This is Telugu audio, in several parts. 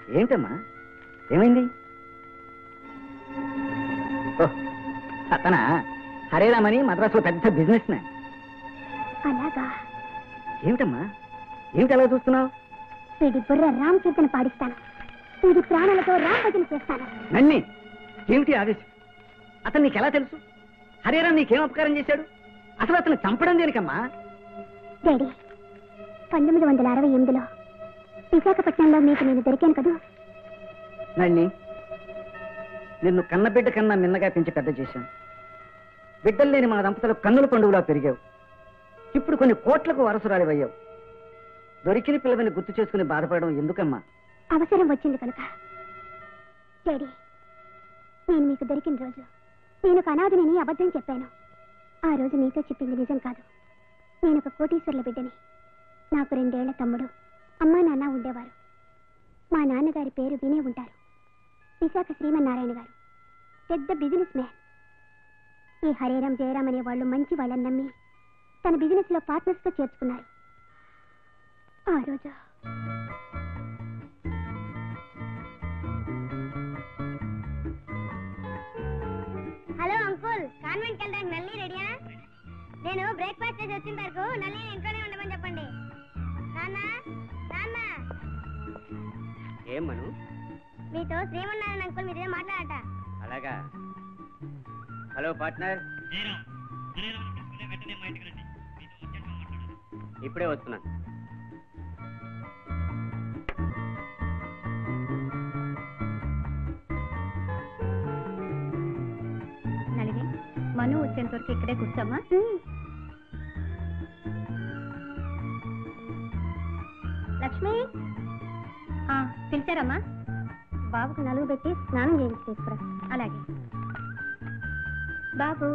ఏంటమ్మా ఏమైంది ఓహ్, అతనా హరేరామని మద్రాసులో పెద్ద బిజినెస్ మ్యాన్ అలాగా ఏమిటమ్మా ఏమిటి అలా చూస్తున్నావు వీడి బుర్ర రామ్ కీర్తన పాడిస్తాను వీడి ప్రాణాలతో రామ్ భజన చేస్తాను నన్ని ఏమిటి ఆవేశం అతను నీకు ఎలా తెలుసు హరేరామ్ నీకేం అపకారం చేశాడు అసలు అతను చంపడం దేనికమ్మా డాడీ పంతొమ్మిది వందల అరవై ఎనిమిదిలో విశాఖపట్నంలో మీకు నేను దొరికాను కదూ నన్ని నిన్ను కన్నబిడ్డ కన్నా మిన్నగా పెంచి పెద్ద చేశాను బిడ్డలు లేని మా దంపతులు కన్నుల పండుగలా పెరిగావు ఇప్పుడు కొన్ని కోట్లకు వారసురాలివయ్యావు దొరికిన పిల్లవని గుర్తు చేసుకుని బాధపడడం ఎందుకమ్మా అవసరం వచ్చింది కనుక డాడీ నేను మీకు దొరికిన రోజు నేను ఒక అనాథిని అబద్ధం చెప్పాను ఆ రోజు మీతో చెప్పింది నిజం కాదు నేను ఒక కోటీశ్వర్ల బిడ్డని నాకు రెండేళ్ల తమ్ముడు అమ్మా నాన్న ఉండేవారు మా నాన్నగారి పేరు వినే ఉంటారు విశాఖ శ్రీమన్నారాయణ గారు పెద్ద బిజినెస్ మ్యాన్ ఈ హరేరాం జయరాం అనే వాళ్ళు మంచి వాళ్ళని నమ్మి తన బిజినెస్ లో పార్ట్నర్స్ తో చేర్చుకున్నారు ఆ రోజు హలో అంకుల్ కాన్వెంట్కి వెళ్ళడానికి నల్లి రెడీయా నేను బ్రేక్ఫాస్ట్ చేసి వచ్చిన వరకు నల్లి ఇంట్లోనే ఉండమని చెప్పండి నాన్న నాన్న ఏం మను మీతో శ్రీమన్నారాయణ అంకుల్ మీరేం మాట్లాడట అలాగా హలో పార్ట్నర్ ఇప్పుడే వస్తున్నాను నళిని మను వచ్చేంత వరకు ఇక్కడే కూర్చోమ్మా లక్ష్మి ఆ, పిలిచారమ్మా బాబుకు నలుగు పెట్టి స్నానం చేయించి తీసుకురా అలాగే బాబు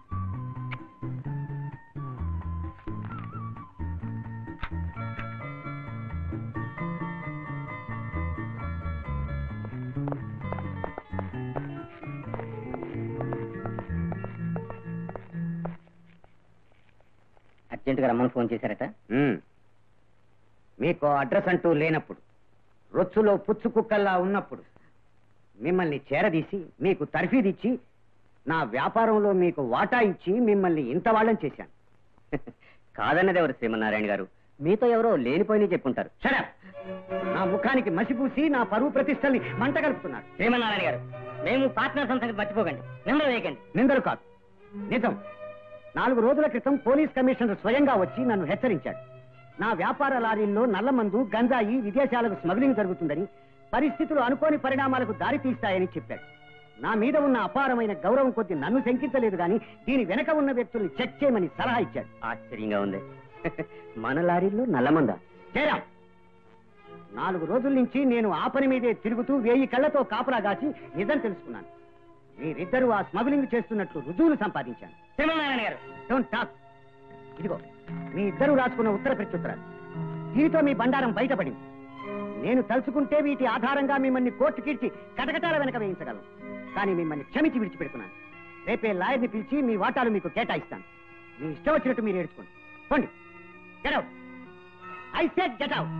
అర్జెంటుగా రమ్మని ఫోన్ చేశారట మీకు అడ్రస్ అంటూ లేనప్పుడు రొచ్చులో పుచ్చు కుక్కల్లా ఉన్నప్పుడు మిమ్మల్ని చేరదీసి మీకు తర్ఫీదిచ్చి నా వ్యాపారంలో మీకు వాటా ఇచ్చి మిమ్మల్ని ఇంత వాళ్ళని చేశాను కాదన్నది ఎవరు శ్రీమన్నారాయణ గారు మీతో ఎవరో లేనిపోయిన చెప్పుంటారు షడప్ నా ముఖానికి మసిపూసి నా పరువు ప్రతిష్టల్ని మంట కలుపుతున్నారు శ్రీమన్నారాయణ గారు మేము పార్ట్నర్ సంగతి మర్చిపోకండి నిందలు వేయకండి నిందలు కాదు నిజం నాలుగు రోజుల క్రితం పోలీస్ కమిషనర్ స్వయంగా వచ్చి నన్ను హెచ్చరించాడు నా వ్యాపార లారీల్లో నల్లమందు గంజాయి విదేశాలకు స్మగ్లింగ్ జరుగుతుందని పరిస్థితులు అనుకోని పరిణామాలకు దారి తీస్తాయని చెప్పాడు నా మీద ఉన్న అపారమైన గౌరవం కొద్ది నన్ను శంకించలేదు కానీ దీని వెనక ఉన్న వ్యక్తుల్ని చెక్ చేయమని సలహా ఇచ్చాడు ఆశ్చర్యంగా ఉంది మన లారీల్లో నల్లమంద చేరా నాలుగు రోజుల నుంచి నేను ఆ పని మీదే తిరుగుతూ వేయి కళ్ళతో కాపలా కాచి నిజం తెలుసుకున్నాను మీరిద్దరూ ఆ స్మగ్లింగ్ చేస్తున్నట్లు రుజువులు సంపాదించాను శ్రీమన్నారాయణ గారు డోంట్ టాక్ ఇదిగో మీ ఇద్దరు రాసుకున్న ఉత్తర ప్రత్యుత్తరాలు దీనితో మీ బండారం బయటపడింది నేను తలుచుకుంటే వీటి ఆధారంగా మిమ్మల్ని కోర్టు కీడ్చి కటకటాల వెనక వేయించగలను కానీ మిమ్మల్ని క్షమించి విడిచిపెడుతున్నాను రేపే లాయర్ని పిలిచి మీ వాటాలు మీకు కేటాయిస్తాను మీ ఇష్టం వచ్చినట్టు మీరు ఏడ్చుకోండి పోండి get out I said get out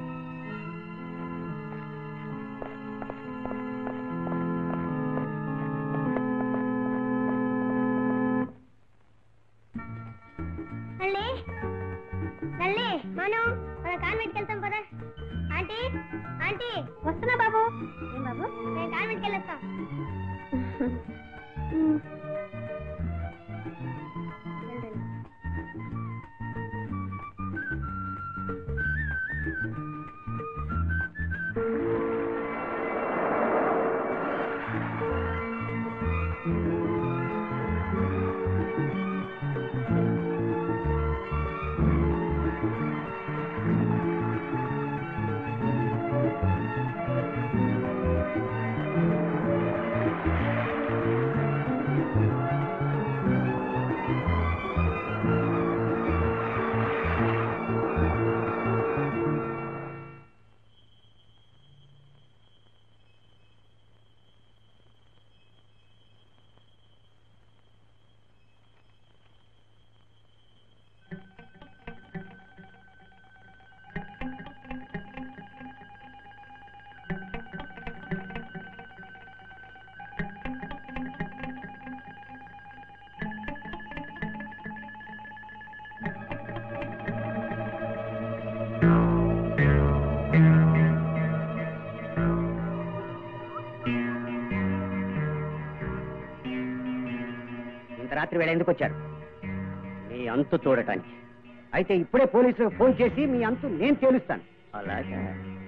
నల్లి నల్లి మనం మన కాన్వెంట్కి వెళ్తాం పదా ఆంటీ ఆంటీ వస్తున్నా బాబు ఏం బాబు నేను కాన్వెంట్కి వెళ్ళొస్తాం రాత్రి వేళ ఎందుకు వచ్చారు మీ అంతు చూడటానికి అయితే ఇప్పుడే పోలీసులకు ఫోన్ చేసి మీ అంతు నేను తేలుస్తాను అలాగా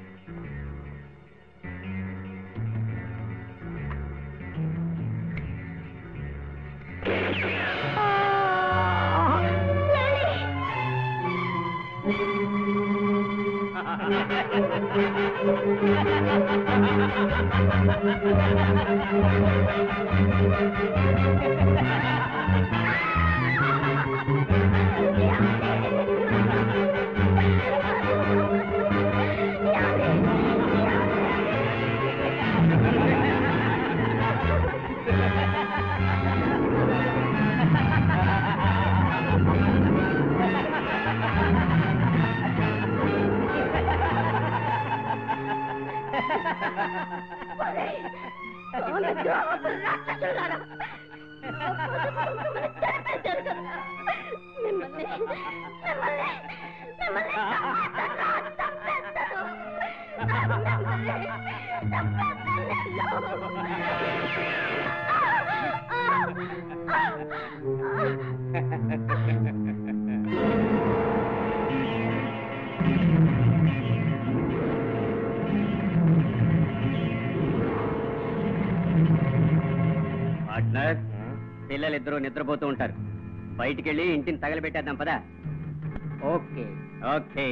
పార్ట్నర్ పిల్లలిద్దరూ నిద్రపోతూ ఉంటారు బయటికి వెళ్ళి ఇంటిని తగలబెట్టేద్దాం పదా ఓకే ఓకే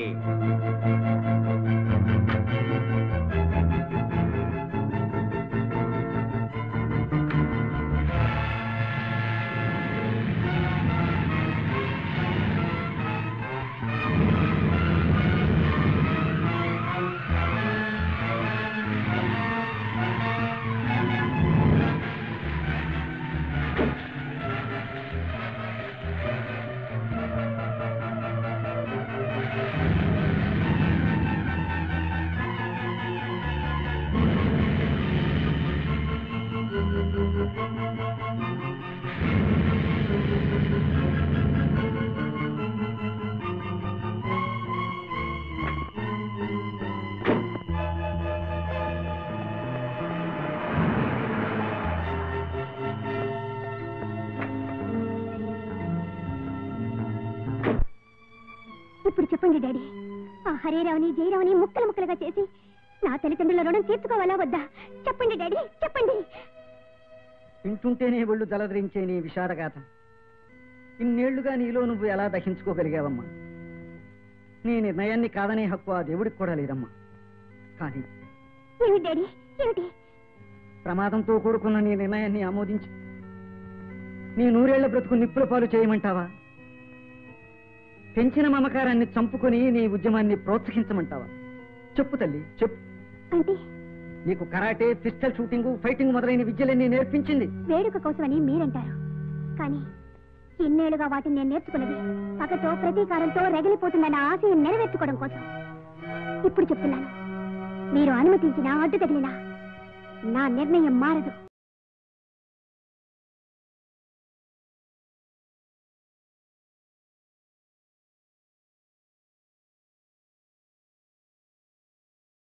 ఇప్పుడు చెప్పండి డాడీ ఆ హరేరావుని జయరావుని ముక్కలు ముక్కలుగా చేసి నా తల్లిదండ్రుల రుణం తీర్చుకోవాలా వద్దా చెప్పండి డాడీ చెప్పండి వింటుంటేనే ఒళ్ళు దలదరించే నీ విషాదగాథ ఇన్నేళ్లుగా నీలో నువ్వు ఎలా దహించుకోగలిగావమ్మా నీ నిర్ణయాన్ని కాదనే హక్కు ఆ దేవుడికి కూడా లేదమ్మా కానీ ఏమిటి డాడీ ఏమిటి ప్రమాదంతో కూడుకున్న నీ నిర్ణయాన్ని ఆమోదించి నీ నూరేళ్ల బ్రతుకు నిప్పుల పాలు చేయమంటావా పెంచిన మమకారాన్ని చంపుకొని నీ ఉద్యమాన్ని ప్రోత్సహించమంటావా చెప్పు తల్లి చెప్పు అంటే నీకు కరాటే పిస్టల్ షూటింగ్ ఫైటింగ్ మొదలైన విద్యలన్నీ నేర్పించింది వేడుక కోసమని మీరంటారు కానీ ఇన్నేళ్లుగా వాటిని నేను నేర్చుకున్నది పగతో ప్రతీకారంతో రగిలిపోతున్న నా ఆశయం నెరవేర్చుకోవడం కోసం ఇప్పుడు చెప్తున్నాను మీరు అనుమతించినా అడ్డు తగిలినా నా నిర్ణయం మారదు